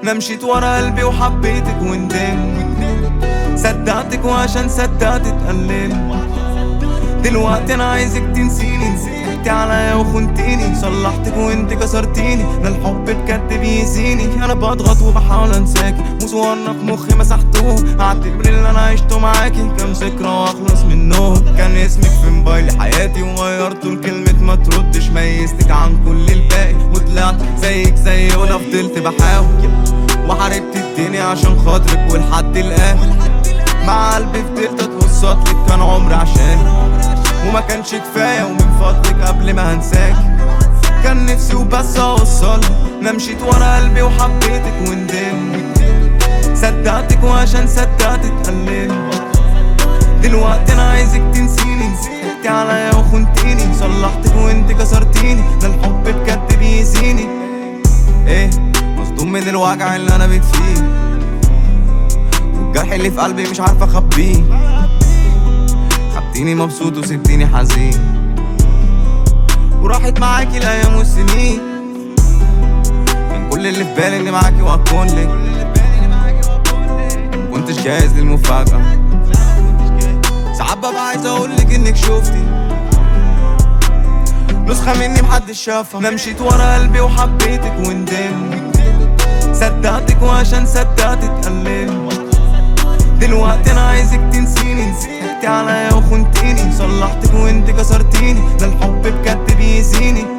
انا مشيت ورا قلبي وحبيتك وندمت صدقتك وعشان صدقت اتقللت دلوقتي انا عايزك تنسيني نسيتي عليا وخنتيني صلحتك وانت كسرتيني ده الحب بجد بيأذيني انا بضغط وبحاول انساكي وصورنا في مخي مسحتهم اعتبر اللي انا عشته معاكي كام ذكرى واخلص منهم كان اسمك في موبايلي حياتي وغيرته لكلمة ما تردش ميزتك عن كل الباقي وطلعت زيك زي وانا فضلت بحاول وحاربت الدنيا عشان خاطرك ولحد الآن مع قلبي فضلت اتوسط لك كان عمري عشان وما كانش كفايه ومن فضلك قبل ما هنساك كان نفسي وبس اوصل انا مشيت ورا قلبي وحبيتك وندمت صدقتك وعشان صدقت اتقللت دلوقتي انا عايزك تنسيني نسيتي عليا وخنتيني صلحتك وانت كسرتيني ده الحب بجد بيأذيني ايه مصدوم من الوجع اللي انا بيت فيه والجرح اللي في قلبي مش عارف اخبيه خدتيني مبسوط وسبتيني حزين وراحت معاكي الايام والسنين كان كل اللي في بالي اني معاكي واكون لك مكنتش جاهز للمفاجأة ساعات ببقى عايز اقولك انك شفتي نسخة مني محدش شافها انا مشيت ورا قلبي وحبيتك وندمت صدقتك وعشان صدقت اتقللت دلوقتي انا عايزك تنسيني نسيتي عليا وخنتيني صلحتك وانت كسرتيني ده الحب بجد بيأذيني